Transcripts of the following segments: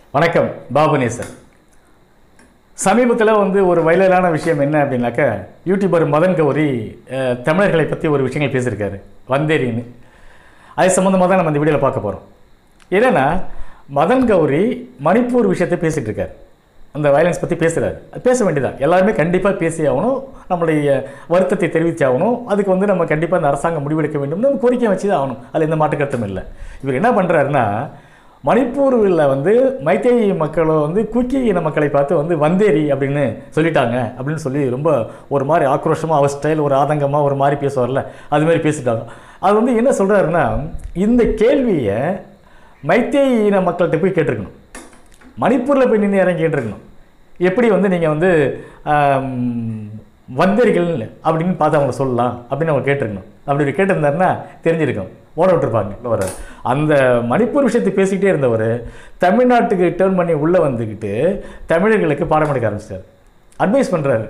வணக்கம் பாபுநேசன் சமீபத்தில் வந்து ஒரு வைரலான விஷயம் என்ன அப்படின்னாக்கா யூடியூபர் மதன் கௌரி அஹ், தமிழர்களை பற்றி ஒரு விஷயங்கள் பேசியிருக்காரு வந்தேரின்னு அது சம்மந்தமாக தான் நம்ம இந்த வீடியோவில் பார்க்க போகிறோம் என்னன்னா மதன் கௌரி மணிப்பூர் விஷயத்தை பேசிகிட்டு இருக்காரு அந்த வயலன்ஸ் பற்றி பேசுகிறாரு அது பேச வேண்டியதான் எல்லாருமே கண்டிப்பாக பேசி ஆகணும் நம்மளுடைய வருத்தத்தை தெரிவிச்சாகணும் அதுக்கு வந்து நம்ம கண்டிப்பாக இந்த அரசாங்கம் முடிவெடுக்க வேண்டும் நம்ம கோரிக்கை வச்சு தான் ஆகணும் அதில் எந்த மாற்று கருத்தும் இல்லை இவர் என்ன பண்ணுறாருன்னா மணிப்பூரில் வந்து மைத்தேயி மக்களை வந்து குக்கி இன மக்களை பார்த்து வந்து வந்தேரி அப்படின்னு சொல்லிட்டாங்க அப்படின்னு சொல்லி ரொம்ப ஒரு மாதிரி ஆக்ரோஷமாக அவர் ஸ்டைல் ஒரு ஆதங்கமாக ஒரு மாதிரி பேசுவார்ல அது மாதிரி பேசிட்டாங்க அது வந்து என்ன சொல்கிறாருன்னா இந்த கேள்வியை மைத்தேயி இன மக்கள்கிட்ட போய் கேட்டிருக்கணும் மணிப்பூரில் போய் நின்று இறங்கி கேட்டிருக்கணும் எப்படி வந்து நீங்கள் வந்து ஆம், வந்தீர்கள் அப்படின்னு பார்த்து அவங்க சொல்லலாம் அப்படின்னு அவங்க கேட்டிருக்கணும் அப்படி கேட்டிருந்தாருன்னா தெரிஞ்சிருக்கும் ஓட விட்டுருப்பாங்க உள்ள வர்றாரு அந்த மணிப்பூர் விஷயத்தை பேசிக்கிட்டே இருந்தவர் தமிழ்நாட்டுக்கு டேர்ன் பண்ணி உள்ளே வந்துக்கிட்டு தமிழர்களுக்கு பாடம் எடுக்க ஆரம்பிச்சிட்டார் அட்வைஸ் பண்ணுறாரு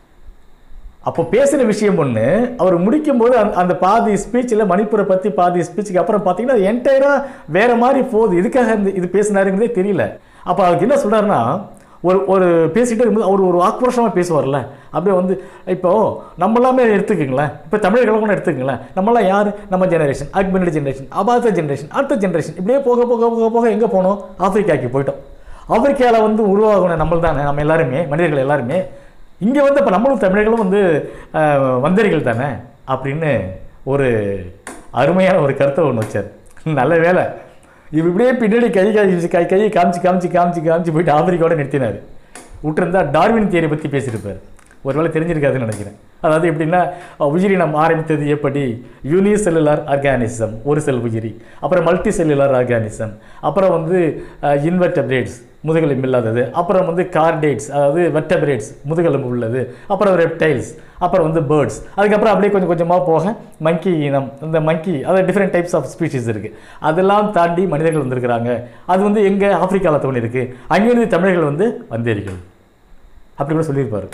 அப்போ பேசின விஷயம் ஒன்று அவர் முடிக்கும்போது அந்த அந்த பாதி ஸ்பீச்சில் மணிப்பூரை பற்றி பாதி ஸ்பீச்சுக்கு அப்புறம் பார்த்தீங்கன்னா என்டையராக வேற மாதிரி போகுது இதுக்காக இந்த இது பேசினாருங்கிறதே தெரியல அப்போ அவருக்கு என்ன சொல்றாருன்னா ஒரு ஒரு பேசிகிட்டே இருக்கும்போது அவர் ஒரு ஆக்ரோஷமாக பேசுவார்ல அப்படியே வந்து இப்போ நம்மளாமே எடுத்துக்கங்களேன் இப்போ தமிழர்களை கூட எடுத்துக்கங்களேன் நம்மளாம் யார் நம்ம ஜெனரேஷன் அதுக்கு முன்னாடி ஜெனரேஷன் அடுத்த ஜெனரேஷன் அடுத்த ஜெனரேஷன் இப்படியே போக போக போக போக எங்கே போனோம் ஆப்பிரிக்காக்கு போயிட்டோம் ஆப்பிரிக்காவில் வந்து உருவாகணும் நம்ம தானே நம்ம எல்லாருமே மனிதர்கள் எல்லாருமே இங்கே வந்து இப்போ நம்மளும் தமிழர்களும் வந்து அஹ், வந்தேரிகள் தானே அப்படின்னு ஒரு அருமையான ஒரு கருத்தை ஒன்று வச்சார் நல்ல வேலை இவர் இப்படியே பின்னாடி கை காமிச்சு கை கையை காமிச்சு காமிச்சு காமிச்சு காமிச்சு போயிட்டு ஆப்பிரிக்காவோட நிறுத்தினார் விட்டுருந்தா டார்வின் தியரி பற்றி பேசியிருப்பார் ஒருவேளை தெரிஞ்சிருக்காதுன்னு நினைக்கிறேன் அதாவது எப்படின்னா அஹ், உயிரினம் ஆரம்பித்தது எப்படி யூனிசெல்லுலார் ஆர்கானிசம் ஒரு செல் உயிரி அப்புறம் மல்டி செல்லுலார் ஆர்கானிசம் அப்புறம் வந்து இன்வெர்டபிரேட்ஸ் முதுகெலும்பு இல்லாதது அப்புறம் வந்து கார்டேட்ஸ் அதாவது வெட்டபிரேட்ஸ் முதுகெலும்பு உள்ளது அப்புறம் ரெப்டைல்ஸ் அப்புறம் வந்து பேர்ட்ஸ் அதுக்கப்புறம் அப்படியே கொஞ்சம் கொஞ்சமாக போக மங்கி இனம் இந்த மங்கி அதாவது டிஃப்ரெண்ட் டைப்ஸ் ஆஃப் ஸ்பீஷிஸ் இருக்குது அதெல்லாம் தாண்டி மனிதர்கள் வந்திருக்கிறாங்க அது வந்து எங்கே ஆப்பிரிக்காவில் தோணி இருக்குது அங்கேருந்து தமிழர்கள் வந்து வந்தேரிகள் அப்படி கூட சொல்லியிருப்பாரு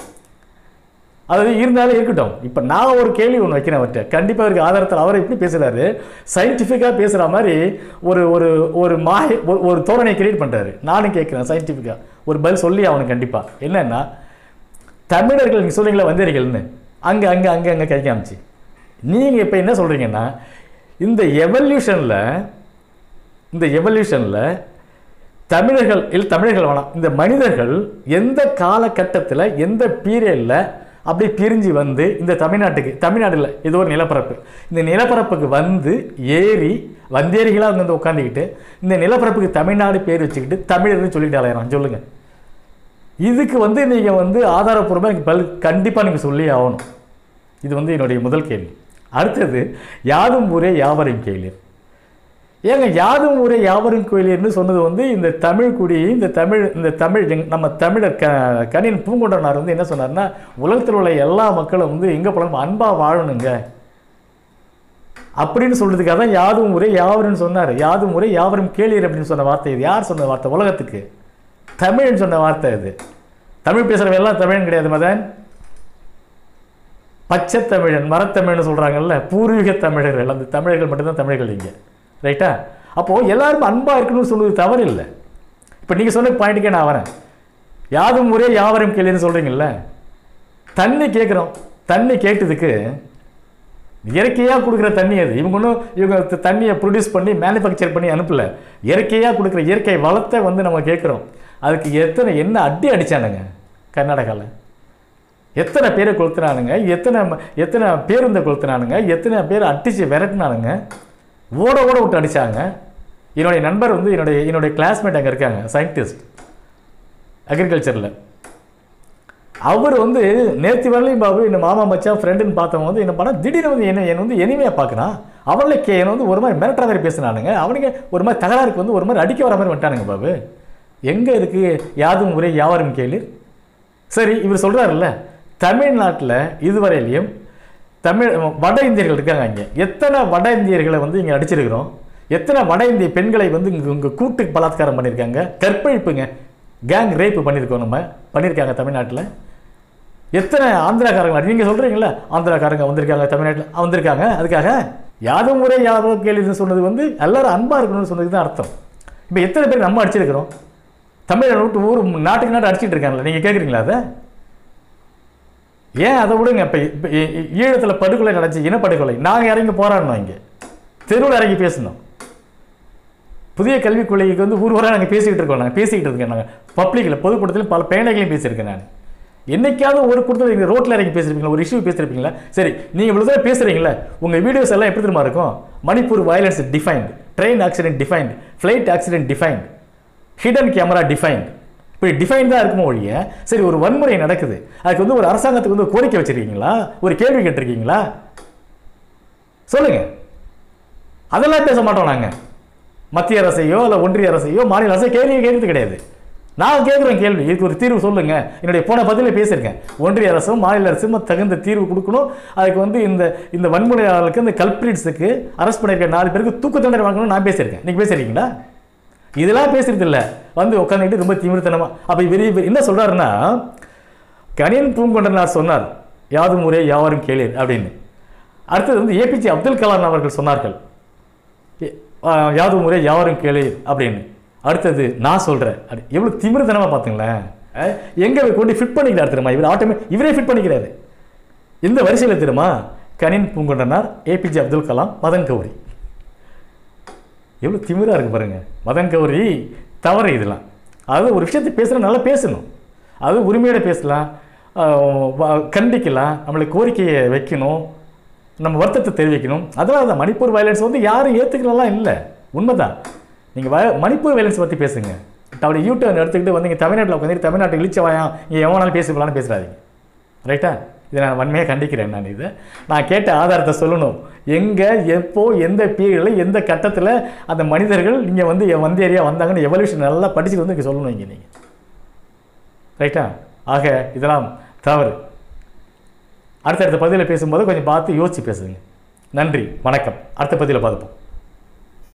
அதாவது இருந்தாலும் இருக்கட்டும் இப்போ நான் ஒரு கேள்வி ஒன்று வைக்கிறேன் அவர்கிட்ட கண்டிப்பாக இருக்கு ஆதாரத்தில் அவர் எப்படி பேசுகிறாரு சயின்டிஃபிக்காக பேசுகிற மாதிரி ஒரு ஒரு ஒரு மாய ஒரு ஒரு தோரணையை கிரியேட் பண்ணுறாரு நானும் கேட்குறேன் சயின்டிஃபிக்காக ஒரு பதில் சொல்லி அவனுக்கு கண்டிப்பாக என்னன்னா தமிழர்கள் நீங்கள் சொல்கிறீங்களா வந்தீர்கள்னு அங்கே அங்கே அங்கே அங்கே கை காமிச்சு நீங்கள் இப்போ என்ன சொல்கிறீங்கன்னா இந்த எவல்யூஷனில் இந்த எவல்யூஷனில் தமிழர்கள் இல்லை தமிழர்கள் வேணாம் இந்த மனிதர்கள் எந்த காலகட்டத்தில் எந்த பீரியடில் அப்படி பிரிஞ்சு வந்து இந்த தமிழ்நாட்டுக்கு தமிழ்நாடுல ஏதோ ஒரு நிலப்பரப்பு இந்த நிலப்பரப்புக்கு வந்து ஏறி வந்தேரிகளாக அங்கே வந்து உட்காந்துக்கிட்டு இந்த நிலப்பரப்புக்கு தமிழ்நாடு பேர் வச்சுக்கிட்டு தமிழர்னு சொல்லிட்டு அலையறான் சொல்லுங்கள் இதுக்கு வந்து நீங்கள் வந்து ஆதாரப்பூர்வமாக எனக்கு பல் கண்டிப்பாக நீங்கள் சொல்லி ஆகணும் இது வந்து என்னுடைய முதல் கேள்வி அடுத்தது யாதும் ஊரே யாவரும் கேளீர் ஏங்க யாதும் ஊரே யாவரும் கோயிலியர்னு சொன்னது வந்து இந்த தமிழ் குடி இந்த தமிழ் இந்த தமிழ் எங்க- நம்ம தமிழர் க கணியன் பூங்கொண்டனார் வந்து என்ன சொன்னார்னா உலகத்தில் உள்ள எல்லா மக்களும் வந்து எங்கே போகணும் அன்பாக வாழணுங்க அப்படின்னு சொல்றதுக்காக தான் யாதும் ஊரே யாவருன்னு சொன்னார் யாதும் ஊரே யாவரும் கேளீர் அப்படின்னு சொன்ன வார்த்தை இது யார் சொன்ன வார்த்தை உலகத்துக்கு தமிழ்னு சொன்ன வார்த்தை இது தமிழ் பேசுகிறவங்க எல்லாம் தமிழன் கிடையாது மதன் பச்சை தமிழன் மரத்தமிழ்னு சொல்கிறாங்கல்ல பூர்வீக தமிழர்கள் அந்த தமிழர்கள் மட்டும்தான் தமிழர்கள் இங்கே ரைட்டா அப்போது எல்லாரும் அன்பாக இருக்கணும்னு சொல்லுவது தவறு இல்லை இப்போ நீங்கள் சொன்ன பாயிண்ட்டுக்கே நான் வரேன் யாதும் ஒரே யாவரும் கேள்வின்னு சொல்கிறீங்கல்ல தண்ணி கேட்குறோம் தண்ணி கேட்டதுக்கு இயற்கையாக கொடுக்குற தண்ணி அது இவங்க ஒன்றும் இவங்க த- தண்ணியை ப்ரொடியூஸ் பண்ணி மேனுஃபேக்சர் பண்ணி அனுப்பல இயற்கையாக கொடுக்குற இயற்கை வளத்தை வந்து நம்ம கேட்குறோம் அதுக்கு எத்தனை என்ன அடி அடிச்சானுங்க கர்நாடகாவில் எத்தனை பேரை கொளுத்துனானுங்க எத்தனை ம- எத்தனை பேருந்தை கொளுத்துனானுங்க எத்தனை பேர் அடிச்சு விரட்டினானுங்க ஓட ஓட விட்டு அடிச்சாங்க என்னுடைய நண்பர் வந்து என்னுடைய என்னுடைய கிளாஸ்மேட் அங்கே இருக்காங்க சயின்டிஸ்ட் அக்ரிகல்ச்சரில் அவர் வந்து நேற்று வரலையும் பாபு இந்த மாமா மச்சான் ஃப்ரெண்டுன்னு பார்த்தவங்க வந்து என்ன பண்ணா திடீர்னு வந்து என்ன என்னை வந்து எனிமையாக பார்க்குறான் அவளை கே என்னை வந்து ஒரு மாதிரி மிரட்டுற மாதிரி பேசுனானுங்க அவனுங்க ஒரு மாதிரி தகராறுக்கு வந்து ஒரு மாதிரி அடிக்க வர மாதிரி வந்துட்டானுங்க பாபு எங்கே இருக்குது யாதும் ஒரே யாவரும் கேளு சரி இவர் சொல்கிறாருல்ல தமிழ்நாட்டில் இதுவரையிலையும் தமிழ் வட இந்தியர்கள் இருக்காங்க இங்கே எத்தனை வட இந்தியர்களை வந்து இங்கே அடிச்சிருக்கிறோம் எத்தனை வட இந்திய பெண்களை வந்து இங்கே இங்கே கூட்டு பலாத்காரம் பண்ணியிருக்காங்க கற்பழிப்புங்க கேங் ரேப்பு பண்ணியிருக்கோம் நம்ம பண்ணியிருக்காங்க தமிழ்நாட்டில் எத்தனை ஆந்திராக்காரங்க நீங்கள் சொல்கிறீங்களா ஆந்திராக்காரங்க வந்திருக்காங்க தமிழ்நாட்டில் வந்திருக்காங்க அதுக்காக யாதும் முறை யாதோ கேள்வின்னு சொன்னது வந்து எல்லாரும் அன்பாக இருக்கணும்னு சொன்னதுக்கு தான் அர்த்தம் இப்போ எத்தனை பேர் நம்ம அடிச்சிருக்கிறோம் தமிழை விட்டு ஊர் நாட்டுக்கு நாட்டு அடிச்சிட்டு இருக்காங்கல்ல நீங்கள் கேட்குறீங்களா அதை ஏன் அதை விடுங்க இப்போ இப்போ ஈழத்தில் படுகொலை நடந்துச்சு இனப்படுகொலை நாங்கள் இறங்கி போராடணும் இங்கே தெருவில் இறங்கி பேசணும் புதிய கல்விக் கொள்கைக்கு வந்து ஊர்வராக நாங்கள் பேசிக்கிட்டு இருக்கோம் நாங்கள் பேசிக்கிட்டு இருக்கேன் நாங்கள் பப்ளிக்கில் பொதுக்கூட்டத்திலும் பல பேனைகளையும் பேசியிருக்கேன் நான் என்னைக்காவது ஒரு கூட்டத்தில் நீங்கள் ரோட்டில் இறங்கி பேசியிருப்பீங்களா ஒரு இஷ்யூ பேசியிருப்பீங்களா சரி நீங்கள் இவ்வளோ தூரம் பேசுகிறீங்களா உங்கள் வீடியோஸ் எல்லாம் எப்படி தெரியுமா இருக்கும் Manipur violence defined train accident defined flight accident defined hidden camera defined இப்படி டிஃபைன் தான் இருக்குமோ ஒழிய சரி ஒரு வன்முறை நடக்குது அதுக்கு வந்து ஒரு அரசாங்கத்துக்கு வந்து ஒரு கோரிக்கை வச்சிருக்கீங்களா ஒரு கேள்வி கேட்டிருக்கீங்களா சொல்லுங்க அதெல்லாம் பேச மாட்டோம் நாங்கள் மத்திய அரசையோ இல்லை ஒன்றிய அரசையோ மாநில அரசையோ கேள்வி கேட்கறது கிடையாது நான் கேட்குறேன் கேள்வி இதுக்கு ஒரு தீர்வு சொல்லுங்க என்னுடைய போன பதிலில் பேசியிருக்கேன் ஒன்றிய அரசும் மாநில அரசும் தகுந்த தீர்வு கொடுக்கணும் அதுக்கு வந்து இந்த இந்த வன்முறையாளர்களுக்கு இந்த கல்பிரிட்ஸுக்கு அரெஸ்ட் பண்ணியிருக்க நாலு பேருக்கு தூக்கு தண்டனை வாங்கணும்னு நான் பேசியிருக்கேன் நீங்கள் பேசியிருக்கீங்களா இதெல்லாம் பேசுறது இல்ல வந்து உட்காந்துட்டு ரொம்ப திமிர்த்தனமா அப்ப இவர் இவர் என்ன சொல்றாருன்னா கணியன் பூங்கொண்டனார் சொன்னார் யாதும் ஊரே யாவரும் கேளீர் அப்படின்னு அடுத்தது வந்து ஏபிஜே அப்துல் கலாம் அவர்கள் சொன்னார்கள் எ- ஆ, யாதும் ஊரே யாவரும் கேளீர் அப்படின்னு அடுத்தது நான் சொல்றேன் அப்படி எவ்வளவு திமிர்த்தனமா பாத்துங்களேன் அஹ், எங்க போய் கொண்டு ஃபிட் பண்ணிக்கிறார் தெரியுமா இவர் ஆட்டோமே இவரே ஃபிட் பண்ணிக்கிறாரு இந்த வரிசையில் தெரியுமா கணின் பூங்கொண்டனார் ஏபிஜே அப்துல் கலாம் மதன் கௌரி எவ்வளோ திமிரா இருக்கு பாருங்க மதன் கௌரி தவறு இதெல்லாம் அது ஒரு விஷயத்தை பேசுனா நல்லா பேசணும் அது உரிமையோட பேசலாம் ஆஹ் வ- கண்டிக்கலாம் நம்மளுக்கு கோரிக்கையை வைக்கணும் நம்ம வருத்தத்தை தெரிவிக்கணும் அதெல்லாம் தான் மணிப்பூர் வயலன்ஸ் வந்து யாரும் ஏற்றுக்கலாம் இல்லை உண்மைதான் நீங்கள் வ மணிப்பூர் வயலன்ஸ் பற்றி பேசுங்க அப்படி யூடியூப் எடுத்துக்கிட்டு வந்து இங்கே தமிழ்நாட்டில் உட்காந்து தமிழ்நாட்டு இழிச்ச வாயம் இங்கே எவனாலும் பேசிக்கலாம்னு பேசுகிறாதீங்க ரைட்டா இதை நான் வன்மையாக கண்டிக்கிறேன் நான் இதை நான் கேட்ட ஆதாரத்தை சொல்லணும் எங்கே எப்போ எந்த பீரியடில் எந்த கட்டத்தில் அந்த மனிதர்கள் நீங்கள் வந்து என் வந்த ஏரியா வந்தாங்கன்னு எவல்யூஷன் நல்லா படிச்சுட்டு வந்து இங்கே சொல்லணும் இங்கே நீங்கள் ரைட்டா ஆக இதெல்லாம் தவறு அடுத்தடுத்த பதிவில் பேசும்போது கொஞ்சம் பார்த்து யோசித்து பேசுங்க நன்றி வணக்கம் அடுத்த பதிவில் பார்த்துப்போம்